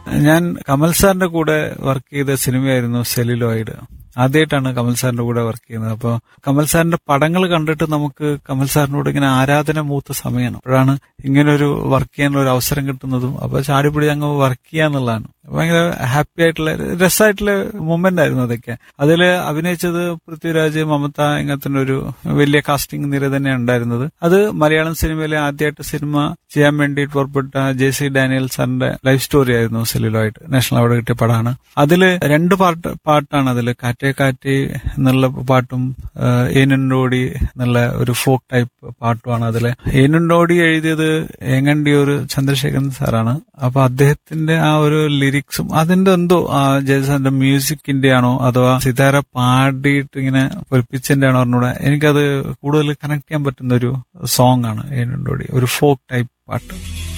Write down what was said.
ഞാൻ കമൽ സാറിന്റെ കൂടെ വർക്ക് ചെയ്ത സിനിമയായിരുന്നു സെലിലോയിഡ് ആദ്യമായിട്ടാണ് കമൽ സാറിന്റെ കൂടെ വർക്ക് ചെയ്യുന്നത് അപ്പോൾ കമൽ സാറിന്റെ പടങ്ങൾ കണ്ടിട്ട് നമുക്ക് കമൽ സാറിനോട് ഇങ്ങനെ ആരാധന മൂത്ത സമയമാണ് അപ്പോഴാണ് ഇങ്ങനെ ഒരു വർക്ക് ചെയ്യാനുള്ള ഒരു അവസരം കിട്ടുന്നതും അപ്പൊ ചാടിപ്പിടി അങ്ങ് വർക്ക് ചെയ്യാന്നുള്ളതാണ് ഭയങ്കര ഹാപ്പി ആയിട്ടുള്ള രസമായിട്ടുള്ള മൊമെന്റ് ആയിരുന്നു അതൊക്കെ അതിൽ അഭിനയിച്ചത് പൃഥ്വിരാജ് മമത ഇങ്ങനത്തെ ഒരു വലിയ കാസ്റ്റിംഗ് നിര തന്നെ ഉണ്ടായിരുന്നത് അത് മലയാളം സിനിമയിലെ ആദ്യമായിട്ട് സിനിമ ചെയ്യാൻ വേണ്ടി പുറപ്പെട്ട ജെ സി ഡാനിയൽ സാറിന്റെ ലൈഫ് സ്റ്റോറി ആയിരുന്നു സെല്ലുലോയിട്ട് നാഷണൽ അവാർഡ് കിട്ടിയ പടമാണ് അതിൽ രണ്ട് പാട്ട് പാട്ടാണ് അതിൽ കാറ്റേ കാറ്റേ എന്നുള്ള പാട്ടും ഏനുണ്ടോടി എന്നുള്ള ഒരു ഫോക്ക് ടൈപ്പ് പാട്ടുമാണ് അതിൽ ഏനുണ്ടോടി എഴുതിയത് ഏങ്ങണ്ടിയൂർ ചന്ദ്രശേഖരൻ സാറാണ് അപ്പൊ അദ്ദേഹത്തിന്റെ ആ ഒരു ലിറിക്സും അതിന്റെ എന്തോ ആ ജയസാറിന്റെ മ്യൂസിക്കിന്റെ ആണോ അഥവാ സിതാര പാടിയിട്ട് ഇങ്ങനെ പൊലിപ്പിച്ചതിന്റെ ആണോ പറഞ്ഞൂടെ എനിക്കത് കൂടുതൽ കണക്ട് ചെയ്യാൻ പറ്റുന്ന ഒരു സോങ് ആണ് ഏനുണ്ടോടി ഒരു ഫോക്ക് ടൈപ്പ് പാട്ട്